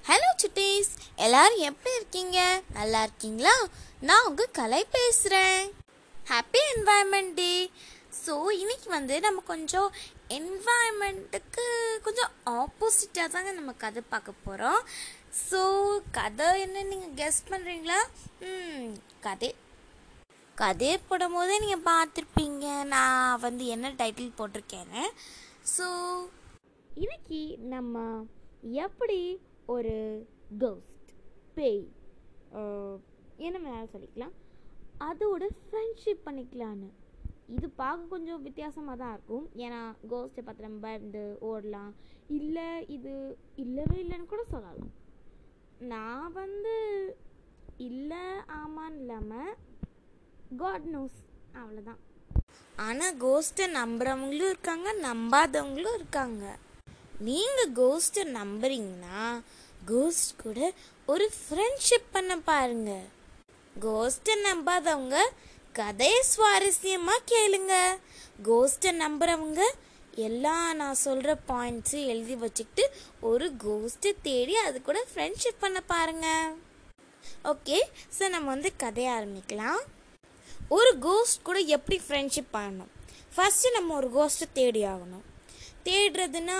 hello சுட்டீஸ் எல்லாரும் எப்படி இருக்கீங்க நல்லா இருக்கீங்களா நான் உங்கள் கலை பேசுகிறேன் ஹாப்பி என்வாயன்மெண்ட் டே ஸோ இன்னைக்கு வந்து நம்ம கொஞ்சம் என்வாயன்மெண்ட்டுக்கு கொஞ்சம் ஆப்போசிட்டாக தாங்க நம்ம கதை பார்க்க போகிறோம் ஸோ கதை என்ன நீங்கள் கெஸ் பண்ணுறீங்களா ம் கதை கதையை போடும் போதே நீங்கள் பார்த்துருப்பீங்க நான் வந்து என்ன டைட்டில் போட்டிருக்கேன்னு ஸோ இன்னைக்கு நம்ம எப்படி ஒரு கோஸ்ட் பேய் அஹ், என்ன வேணாலும் சொல்லிக்கலாம் அதோட ஃப்ரெண்ட்ஷிப் பண்ணிக்கலான்னு இது பார்க்க கொஞ்சம் வித்தியாசமாக தான் இருக்கும் ஏன்னா கோஸ்ட்டை பார்த்து நம்ம பயந்து ஓடலாம் இல்லை இது இல்லவே இல்லைன்னு கூட சொல்லலாம் நான் வந்து இல்லை ஆமான்னு இல்லாமல் காட் நோஸ் அவ்வளோதான் ஆனால் கோஸ்ட்டை நம்புறவங்களும் இருக்காங்க நம்பாதவங்களும் இருக்காங்க நீங்கள் கோஸ்ட்டை நம்புறீங்கன்னா கோஸ்ட் கூட ஒரு ஃப்ரெண்ட்ஷிப் பண்ண பாருங்க கோஸ்ட்டை நம்பாதவங்க கதையை சுவாரஸ்யமாக கேளுங்க கோஸ்ட்டை நம்புறவங்க எல்லா நான் சொல்கிற பாயிண்ட்ஸும் எழுதி வச்சுக்கிட்டு ஒரு கோஸ்ட்டை தேடி அது கூட ஃப்ரெண்ட்ஷிப் பண்ண பாருங்க ஓகே ஸோ நம்ம வந்து கதையை ஆரம்பிக்கலாம் ஒரு கோஸ்ட் கூட எப்படி ஃப்ரெண்ட்ஷிப் பண்ணணும் ஃபஸ்ட்டு நம்ம ஒரு கோஸ்ட்டை தேடி ஆகணும் தேடுறதுன்னா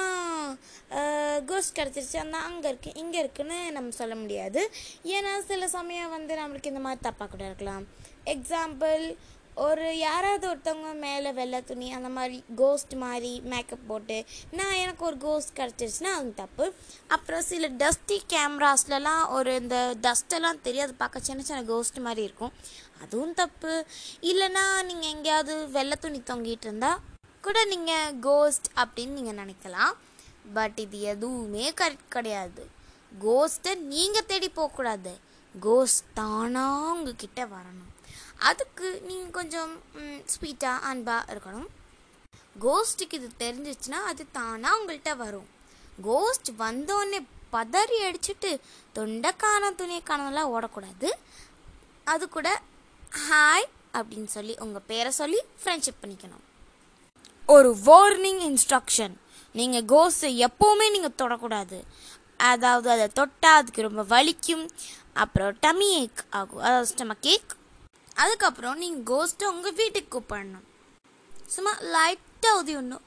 கோஸ்ட் கிடச்சிருச்சு அந்த அங்கே இருக்கு இங்கே இருக்குன்னு நம்ம சொல்ல முடியாது ஏன்னா சில சமயம் வந்து நம்மளுக்கு இந்த மாதிரி தப்பாக கூட இருக்கலாம் எக்ஸாம்பிள் ஒரு யாராவது ஒருத்தவங்க மேலே வெள்ளை துணி அந்த மாதிரி கோஸ்ட் மாதிரி மேக்கப் போட்டு நான் எனக்கு ஒரு கோஸ்ட் கிடச்சிருச்சுன்னா அது தப்பு அப்புறம் சில டஸ்டி கேமராஸ்லலாம் ஒரு இந்த டஸ்ட்டெல்லாம் தெரியாது பார்க்க சின்ன சின்ன கோஸ்ட் மாதிரி இருக்கும் அதுவும் தப்பு இல்லைன்னா நீங்கள் எங்கேயாவது வெள்ளை துணி தொங்கிட்டு இருந்தால் கூட நீங்கள் கோஸ்ட் அப்படின்னு நீங்கள் நினைக்கலாம் பட் இது எதுவுமே கரெக்ட் கிடையாது கோஸ்ட்டை நீங்கள் தேடி போகக்கூடாது கோஸ்ட் தானாக உங்ககிட்ட வரணும் அதுக்கு நீங்கள் கொஞ்சம் ஸ்வீட்டாக அன்பாக இருக்கணும் கோஸ்ட்டுக்கு இது தெரிஞ்சிச்சுன்னா அது தானாக உங்கள்கிட்ட வரும் கோஸ்ட் வந்தோடனே பதறி அடிச்சுட்டு தொண்டை காணோம் துணியை காணோம்லாம் ஓடக்கூடாது அது கூட ஹாய் அப்படின்னு சொல்லி உங்கள் பேரை சொல்லி ஃப்ரெண்ட்ஷிப் பண்ணிக்கணும் ஒரு வார்னிங் இன்ஸ்ட்ரக்ஷன் நீங்கள் கோஸை எப்போவுமே நீங்கள் தொடக்கூடாது அதாவது அதை தொட்டால் அதுக்கு ரொம்ப வலிக்கும் அப்புறம் டமி ஏக் ஆகும் அதாவது ஸ்டமக் கேக் அதுக்கப்புறம் நீங்கள் கோஸ்ட்டை உங்கள் வீட்டுக்கு கூப்பிடணும் சும்மா லைட்டாக உதவி ஒன்றும்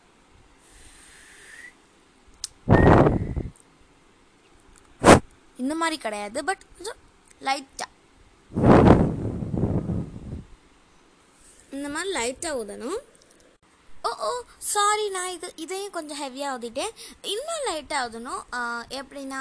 இந்த மாதிரி கிடையாது பட் கொஞ்சம் லைட்டாக இந்த மாதிரி லைட்டாக ஊதணும் ஓ ஓ சாரி நான் இது இதையும் கொஞ்சம் ஹெவியாக ஊதிட்டேன் இன்னும் லைட்டாக ஊதணும் ஆஹ், எப்படின்னா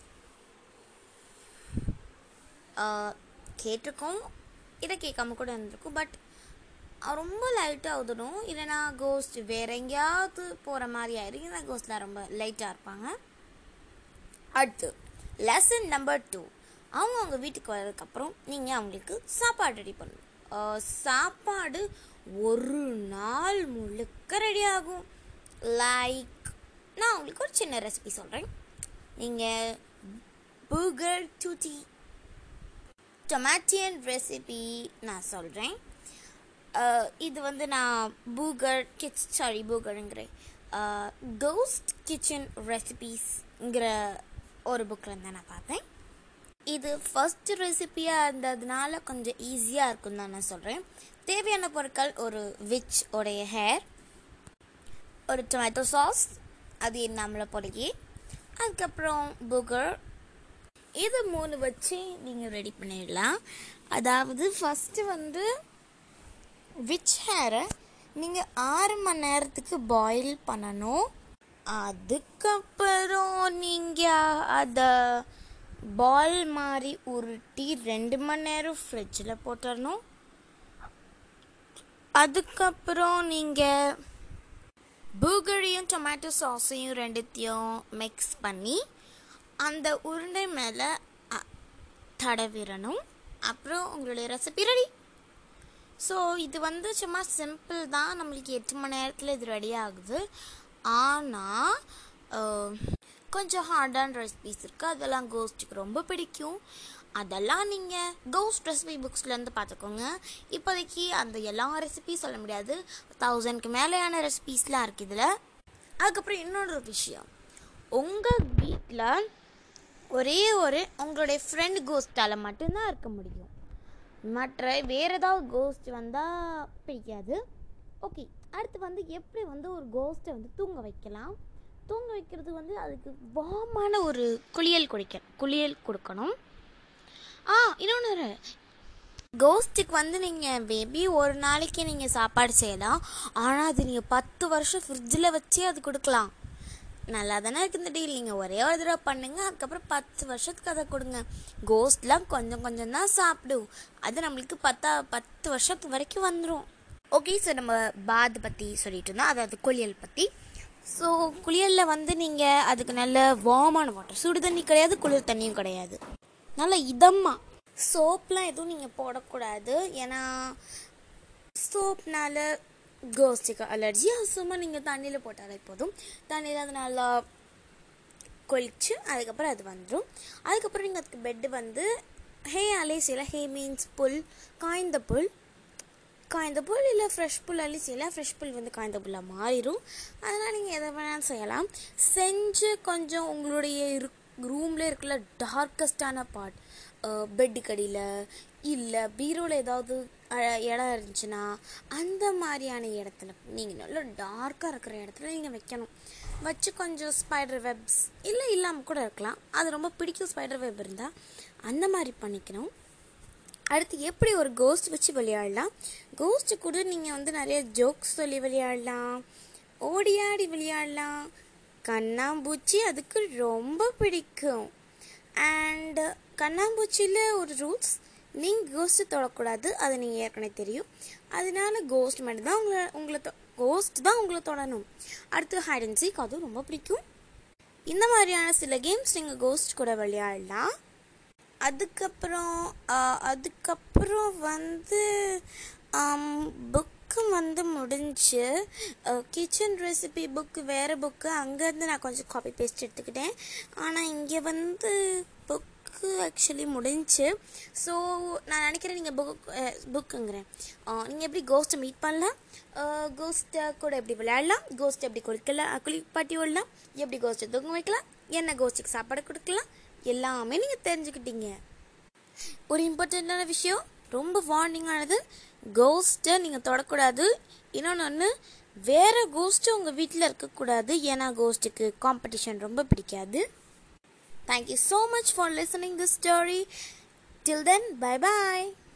ஆஹ், கேட்டிருக்கோம் இதை கேட்காம கூட இருந்திருக்கும் பட் ரொம்ப லைட்டாக ஊதணும் இல்லைனா கோஸ்ட் வேற எங்கேயாவது போகிற மாதிரி ஆயிரும் ஏன்னா கோஸ்ட்லாம் ரொம்ப லைட்டாக இருப்பாங்க அடுத்து லெசன் நம்பர் டூ அவங்க அவங்க வீட்டுக்கு வர்றதுக்கப்புறம் நீங்கள் அவங்களுக்கு சாப்பாடு ரெடி பண்ணணும் அஹ், சாப்பாடு ஒரு நாள் முழுக்க ரெடி ஆகும் லைக் நான் உங்களுக்கு ஒரு சின்ன ரெசிபி சொல்கிறேன் நீங்கள் பர்கர் டூட்டி டொமேட்டியன் ரெசிபி நான் சொல்கிறேன் இது வந்து நான் பூகர் கிச் சாரி பூகருங்கிறேன் கோஸ்ட் கிச்சன் ரெசிபீஸ்ங்கிற ஒரு புக்கில் இருந்து நான் பார்த்தேன் இது ஃபர்ஸ்ட் ரெசிபியாக இருந்ததுனால கொஞ்சம் ஈஸியாக இருக்கும் தான் நான் சொல்கிறேன் தேவையான பொருட்கள் ஒரு விச் உடைய ஹேர் ஒரு டொமேட்டோ சாஸ் அது நம்மளை பொடிக்கி அதுக்கப்புறம் புகர் இது மூணு வச்சு நீங்கள் ரெடி பண்ணிடலாம் அதாவது ஃபஸ்ட்டு வந்து விச் ஹேரை நீங்கள் ஆறு மணி நேரத்துக்கு பாயில் பண்ணணும் அதுக்கப்புறம் நீங்கள் அதை பால் மாதிரி உருட்டி ரெண்டு மணி நேரம் ஃப்ரிட்ஜில் போட்டுடணும் அதுக்கப்புறம் நீங்கள் பூகரியும் டொமேட்டோ சாஸையும் ரெண்டுத்தையும் மிக்ஸ் பண்ணி அந்த உருண்டை மேலே அ- தடவிடணும் அப்புறம் உங்களுடைய ரெசிபி ரெடி ஸோ இது வந்து சும்மா சிம்பிள் தான் நம்மளுக்கு எட்டு மணி நேரத்தில் இது ரெடி ஆகுது ஆனால் கொஞ்சம் ஹார்டான ரெசிபிஸ் இருக்குது அதெல்லாம் கோஸ்ட்டுக்கு ரொம்ப பிடிக்கும் அதெல்லாம் நீங்கள் கோஸ்ட் ரெசிபி புக்ஸ்லேருந்து பார்த்துக்கோங்க இப்போதைக்கு அந்த எல்லா ரெசிபி சொல்ல முடியாது தௌசண்ட்க்கு மேலேயான ரெசிபீஸ்லாம் இருக்குது இதில் அதுக்கப்புறம் இன்னொரு விஷயம் உங்கள் வீட்டில் ஒரே ஒரு உங்களுடைய ஃப்ரெண்ட் கோஸ்டால் மட்டும்தான் இருக்க முடியும் மற்ற வேறு ஏதாவது கோஸ்ட் வந்தால் பிடிக்காது ஓகே அடுத்து வந்து எப்படி வந்து ஒரு கோஸ்ட்டை வந்து தூங்க வைக்கலாம் தூங்க வைக்கிறது வந்து அதுக்கு வாமான ஒரு குளியல் குடிக்க குளியல் கொடுக்கணும் ஆ இன்னொன்று கோஸ்ட்டுக்கு வந்து நீங்கள் பேபி ஒரு நாளைக்கு நீங்கள் சாப்பாடு செய்யலாம் ஆனால் அது நீங்கள் பத்து வருஷம் ஃப்ரிட்ஜில் வச்சே அது கொடுக்கலாம் நல்லா தானே இருக்குது இந்த டீல் நீங்கள் ஒரே ஒரு தடவை பண்ணுங்கள் அதுக்கப்புறம் பத்து வருஷத்துக்கு அதை கொடுங்க கோஸ்ட்லாம் கொஞ்சம் கொஞ்சம் தான் சாப்பிடும் அது நம்மளுக்கு பத்தா பத்து வருஷத்துக்கு வரைக்கும் வந்துடும் ஓகே ஸோ நம்ம பாத் பற்றி சொல்லிட்டு இருந்தோம் அதாவது குளியல் பற்றி ஸோ குளியலில் வந்து நீங்கள் அதுக்கு நல்ல வார்மான வாட்டர் சுடு தண்ணி கிடையாது குளிர் தண்ணியும் கிடையாது நல்ல இதமாக சோப்லாம் எதுவும் நீங்கள் போடக்கூடாது ஏன்னா சோப்னால கோஸ்டிக்கு அலர்ஜி சும்மா நீங்கள் தண்ணியில் போட்டாலே போதும் தண்ணியில் அது நல்லா கொளிச்சு அதுக்கப்புறம் அது வந்துடும் அதுக்கப்புறம் நீங்கள் அதுக்கு பெட்டு வந்து ஹே அலேசியில் ஹே மீன்ஸ் புல் காய்ந்த புல் காய்ந்த புல் இல்லை ஃப்ரெஷ் புல் அலிசியில் ஃப்ரெஷ் புல் வந்து காய்ந்த புல்லாக மாறிடும் அதனால் நீங்கள் எதை வேணாலும் செய்யலாம் செஞ்சு கொஞ்சம் உங்களுடைய இரு ரூமில் இருக்கிற டார்க்கஸ்டான பார்ட் பெட்டு கடியில் இல்லை பீரோவில் ஏதாவது அஹ், இடம் இருந்துச்சுன்னா அந்த மாதிரியான இடத்துல நீங்கள் நல்லா டார்க்காக இருக்கிற இடத்துல நீங்கள் வைக்கணும் வச்சு கொஞ்சம் ஸ்பைடர் வெப்ஸ் இல்லை இல்லாமல் கூட இருக்கலாம் அது ரொம்ப பிடிக்கும் ஸ்பைடர் வெப் இருந்தால் அந்த மாதிரி பண்ணிக்கணும் அடுத்து எப்படி ஒரு கோஸ்ட் வச்சு விளையாடலாம் கோஸ்ட் கூட நீங்கள் வந்து நிறைய ஜோக்ஸ் சொல்லி விளையாடலாம் ஓடியாடி விளையாடலாம் கண்ணாம்பூச்சி அதுக்கு ரொம்ப பிடிக்கும் அண்ட் கண்ணாம்பூச்சியில் ஒரு ரூல்ஸ் நீங்கள் கோஸ்ட்டு தொடக்கூடாது அது நீங்கள் ஏற்கனவே தெரியும் அதனால கோஸ்ட் மட்டும் தான் உங்களை உங்களை கோஸ்ட் தான் உங்களை தொடணும் அடுத்து ஹைட் அண்ட் சீக் அதுவும் ரொம்ப பிடிக்கும் இந்த மாதிரியான சில கேம்ஸ் நீங்கள் கோஸ்ட் கூட விளையாடலாம் அதுக்கப்புறம் ஆஹ், அதுக்கப்புறம் வந்து புக்கு வந்து முடிஞ்சு கிச்சன் ரெசிபி புக்கு வேறு புக்கு அங்கேருந்து நான் கொஞ்சம் காப்பி பேஸ்ட் எடுத்துக்கிட்டேன் ஆனால் இங்கே வந்து புக்கு ஆக்சுவலி முடிஞ்சு ஸோ நான் நினைக்கிறேன் நீங்கள் புக் புக்குங்கிறேன் நீங்கள் எப்படி கோஸ்ட்டை மீட் பண்ணலாம் கோஸ்ட்டை கூட எப்படி விளையாடலாம் கோஸ்ட் எப்படி குளிக்கலாம் குளிப்பாட்டி விடலாம் எப்படி கோஸ்ட்டை தூங்க வைக்கலாம் என்ன கோஸ்ட்டுக்கு சாப்பாடு கொடுக்கலாம் எல்லாமே நீங்கள் தெரிஞ்சுக்கிட்டீங்க ஒரு இம்பார்ட்டண்ட்டான விஷயம் ரொம்ப வார்னிங்கானது கோஸ்ட்டை நீங்கள் தொடக்கூடாது இன்னொன்று ஒன்று வேறு கோஸ்ட்டு உங்கள் வீட்டில் இருக்கக்கூடாது ஏன்னா கோஸ்ட்டுக்கு காம்படிஷன் ரொம்ப பிடிக்காது thank you so much for listening this story till then bye bye